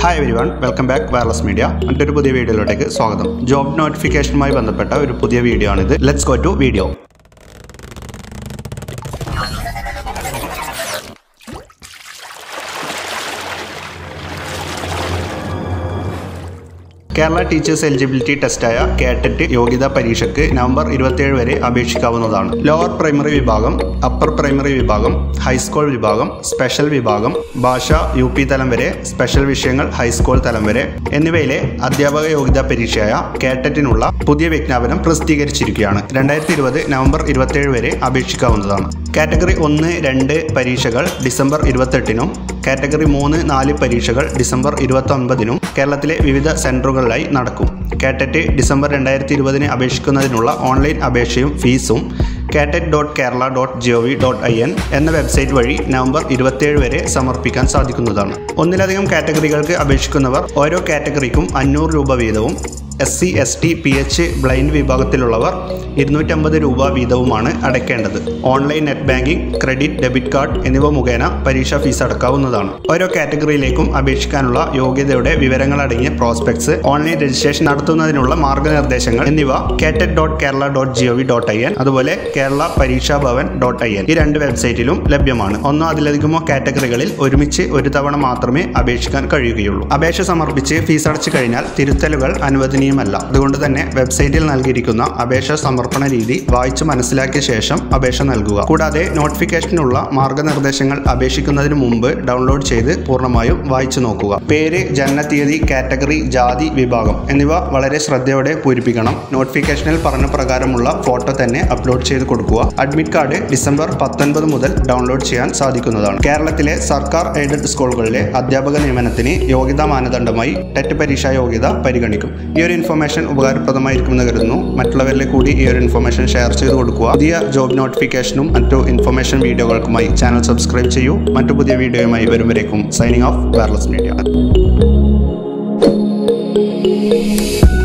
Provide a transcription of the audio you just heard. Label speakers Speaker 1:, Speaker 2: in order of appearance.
Speaker 1: hi everyone welcome back Wireless Media മറ്റൊരു പുതിയ വീഡിയോയിലോട്ടേക്ക് സ്വാഗതം ജോബ് നോട്ടിഫിക്കേഷനുമായി ബന്ധപ്പെട്ട ഒരു പുതിയ വീഡിയോ ആണിത് let's go to video Kerala teachers eligibility ടെസ്റ്റായ കേട്ടറ്റ് യോഗ്യതാ പരീക്ഷയ്ക്ക് നവംബർ ഇരുപത്തിയേഴ് വരെ അപേക്ഷിക്കാവുന്നതാണ് ലോവർ പ്രൈമറി വിഭാഗം അപ്പർ പ്രൈമറി വിഭാഗം ഹൈസ്കൂൾ വിഭാഗം സ്പെഷ്യൽ വിഭാഗം ഭാഷ യു പി തലം വരെ സ്പെഷ്യൽ വിഷയങ്ങൾ ഹൈസ്കൂൾ തലം വരെ എന്നിവയിലെ അധ്യാപക യോഗ്യതാ പരീക്ഷയായ കേട്ടറ്റിനുള്ള പുതിയ വിജ്ഞാപനം പ്രസിദ്ധീകരിച്ചിരിക്കുകയാണ് രണ്ടായിരത്തി ഇരുപത് നവംബർ ഇരുപത്തിയേഴ് വരെ അപേക്ഷിക്കാവുന്നതാണ് കാറ്റഗറി ഒന്ന് രണ്ട് പരീക്ഷകൾ ഡിസംബർ ഇരുപത്തെട്ടിനും കാറ്റഗറി മൂന്ന് നാല് പരീക്ഷകൾ ഡിസംബർ ഇരുപത്തി ഒൻപതിനും കേരളത്തിലെ വിവിധ സെൻറ്ററുകളിലായി നടക്കും കാറ്ററ്റ് ഡിസംബർ രണ്ടായിരത്തി ഇരുപതിന് അപേക്ഷിക്കുന്നതിനുള്ള ഓൺലൈൻ അപേക്ഷയും ഫീസും KTET dot Kerala dot G O V dot I N എന്ന വെബ്സൈറ്റ് വഴി നവംബർ ഇരുപത്തിയേഴ് വരെ സമർപ്പിക്കാൻ സാധിക്കുന്നതാണ് ഒന്നിലധികം കാറ്റഗറികൾക്ക് അപേക്ഷിക്കുന്നവർ ഓരോ കാറ്റഗറിക്കും അഞ്ഞൂറ് രൂപ വീതവും S C S T P H blind വിഭാഗത്തിലുള്ളവർ ഇരുന്നൂറ്റമ്പത് രൂപ വീതവുമാണ് അടയ്ക്കേണ്ടത് online net banking credit debit card എന്നിവ മുഖേന പരീക്ഷാ ഫീസ് അടക്കാവുന്നതാണ് ഓരോ കാറ്റഗറിയിലേക്കും അപേക്ഷിക്കാനുള്ള യോഗ്യതയുടെ വിവരങ്ങൾ അടങ്ങിയ പ്രോസ്പെക്ട്സ് ഓൺലൈൻ രജിസ്ട്രേഷൻ നടത്തുന്നതിനുള്ള മാർഗനിർദ്ദേശങ്ങൾ എന്നിവ KTET dot Kerala dot G O V dot I N അതുപോലെ കേരള പരീക്ഷാ ഭവൻ ഡോട്ട് ഐ എൻ ഈ രണ്ട് വെബ്സൈറ്റിലും ലഭ്യമാണ് ഒന്നോ അതിലധികമോ കാറ്റഗറികളിൽ ഒരുമിച്ച് ഒരു തവണ മാത്രമേ അപേക്ഷിക്കാൻ കഴിയുകയുള്ളൂ അപേക്ഷ സമർപ്പിച്ച് ഫീസ് അടച്ചു കഴിഞ്ഞാൽ തിരുത്തലുകൾ അനുവദനീയമല്ല അതുകൊണ്ട് തന്നെ വെബ്സൈറ്റിൽ നൽകിയിരിക്കുന്ന അപേക്ഷ സമർപ്പണ രീതി വായിച്ചു മനസ്സിലാക്കിയ ശേഷം അപേക്ഷ നൽകുക കൂടാതെ നോട്ടിഫിക്കേഷനുള്ള മാർഗനിർദ്ദേശങ്ങൾ അപേക്ഷിക്കുന്നതിന് മുമ്പ് ഡൗൺലോഡ് ചെയ്ത് പൂർണ്ണമായും വായിച്ചു നോക്കുക പേര് ജനനത്തീയതി കാറ്റഗറി ജാതി വിഭാഗം എന്നിവ വളരെ ശ്രദ്ധയോടെ പൂരിപ്പിക്കണം നോട്ടിഫിക്കേഷനിൽ പറഞ്ഞ പ്രകാരമുള്ള ഫോട്ടോ തന്നെ അപ്ലോഡ് ചെയ്ത് കൊടുക്കുക അഡ്മിറ്റ് കാർഡ് ഡിസംബർ പത്തൊൻപത് മുതൽ ഡൗൺലോഡ് ചെയ്യാൻ സാധിക്കുന്നതാണ് കേരളത്തിലെ സർക്കാർ എയ്ഡഡ് സ്കൂളുകളിലെ അധ്യാപക നിയമനത്തിന് യോഗ്യതാ മാനദണ്ഡമായി ടെറ്റ് പരീക്ഷാ യോഗ്യത പരിഗണിക്കും ഈ ഒരു ഇൻഫർമേഷൻ ഉപകാരപ്രദമായിരിക്കുമെന്ന് കരുതുന്നു മറ്റുള്ളവരിലേക്ക് കൂടി ഈ ഒരു ഇൻഫർമേഷൻ ഷെയർ ചെയ്ത് കൊടുക്കുക പുതിയ ജോബ് നോട്ടിഫിക്കേഷനും മറ്റു ഇൻഫർമേഷൻ വീഡിയോകൾക്കുമായി ചാനൽ സബ്സ്ക്രൈബ് ചെയ്യൂ മറ്റു പുതിയ വീഡിയോയുമായി വരുമ്പോഴേക്കും സൈനിങ് ഓഫ് വയർലെസ് മീഡിയ